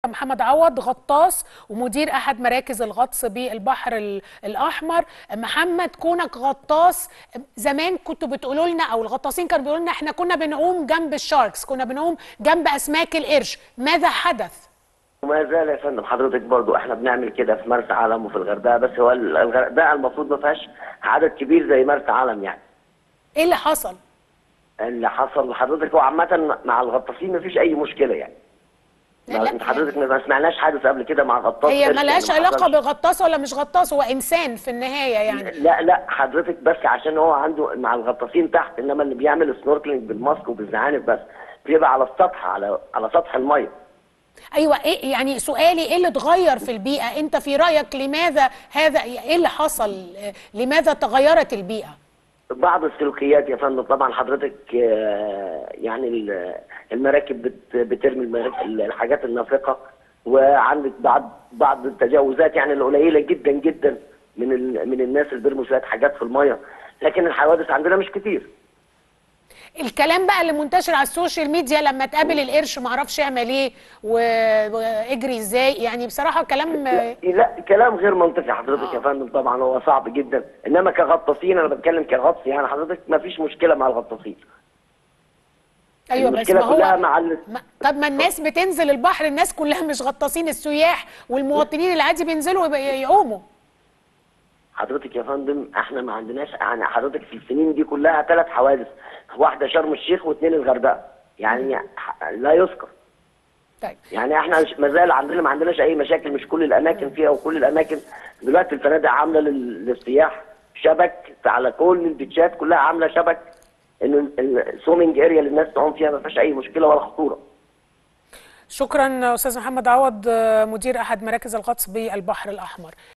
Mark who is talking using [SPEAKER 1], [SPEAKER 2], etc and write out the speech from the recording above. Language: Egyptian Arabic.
[SPEAKER 1] محمد عوض غطاس ومدير احد مراكز الغطس بالبحر ال- الاحمر محمد كونك غطاس زمان كنتوا بتقولوا لنا او الغطاسين كانوا بيقولوا لنا احنا كنا بنعوم جنب الشاركس كنا بنعوم جنب اسماك القرش ماذا حدث
[SPEAKER 2] وما زال يا فندم حضرتك برضو احنا بنعمل كده في مرسى علم وفي الغردقه بس هو ال- الغردقه المفروض ما فيهاش عدد كبير زي مرسى علم يعني
[SPEAKER 1] ايه اللي حصل
[SPEAKER 2] اللي حصل لحضرتك هو عامه مع الغطاسين ما فيش اي مشكله يعني
[SPEAKER 1] لا، لا،
[SPEAKER 2] انت حضرتك ما سمعناش حادث قبل كده مع غطاس
[SPEAKER 1] هي
[SPEAKER 2] قرش
[SPEAKER 1] ملهاش
[SPEAKER 2] يعني ما
[SPEAKER 1] علاقه
[SPEAKER 2] حصلش.
[SPEAKER 1] بغطاس ولا مش غطاس هو انسان في النهايه يعني
[SPEAKER 2] لا لا حضرتك بس عشان هو عنده مع الغطاسين تحت انما اللي بيعمل سنوركلينج بالماسك وبالزعانف بس بيبقى على السطح على على سطح الميه
[SPEAKER 1] ايوه ايه يعني سؤالي ايه اللي اتغير في البيئه انت في رايك لماذا هذا ايه اللي حصل لماذا تغيرت البيئه
[SPEAKER 2] بعض السلوكيات يا فندم طبعا حضرتك آه، يعني ال- المراكب بت- بترمي المراكب الحاجات النافقه وعندك بعض بعض التجاوزات يعني القليله جدا جدا من ال- من الناس اللي بيرموا شويه حاجات في الميه لكن الحوادث عندنا مش كتير
[SPEAKER 1] الكلام بقى اللي منتشر على السوشيال ميديا لما تقابل القرش ما اعرفش اعمل ايه و- واجري ازاي يعني بصراحه كلام
[SPEAKER 2] لا كلام غير منطقي حضرتك يا فندم طبعا هو صعب جدا انما كغطاسين انا بتكلم كغطس يعني حضرتك ما فيش مشكله مع الغطاسين
[SPEAKER 1] ايوه بس
[SPEAKER 2] المشكلة
[SPEAKER 1] ما
[SPEAKER 2] كلها
[SPEAKER 1] هو
[SPEAKER 2] مع ال-
[SPEAKER 1] ما طب ما الناس بتنزل البحر الناس كلها مش غطاسين السياح والمواطنين العادي بينزلوا يبقى- يعوموا
[SPEAKER 2] حضرتك يا فندم احنا ما عندناش يعني حضرتك في السنين دي كلها ثلاث حوادث واحده شرم الشيخ واثنين الغردقه يعني ح- لا يذكر
[SPEAKER 1] طيب
[SPEAKER 2] يعني احنا مش- ما زال عندنا ما عندناش اي مشاكل مش كل الاماكن فيها وكل الاماكن دلوقتي الفنادق عامله لل- للسياح شبك على كل البيتشات كلها عامله شبك ان السومنج اريا اللي الناس تعوم فيها ما فيهاش اي مشكله ولا خطوره
[SPEAKER 1] شكرا استاذ محمد عوض مدير احد مراكز الغطس بالبحر الاحمر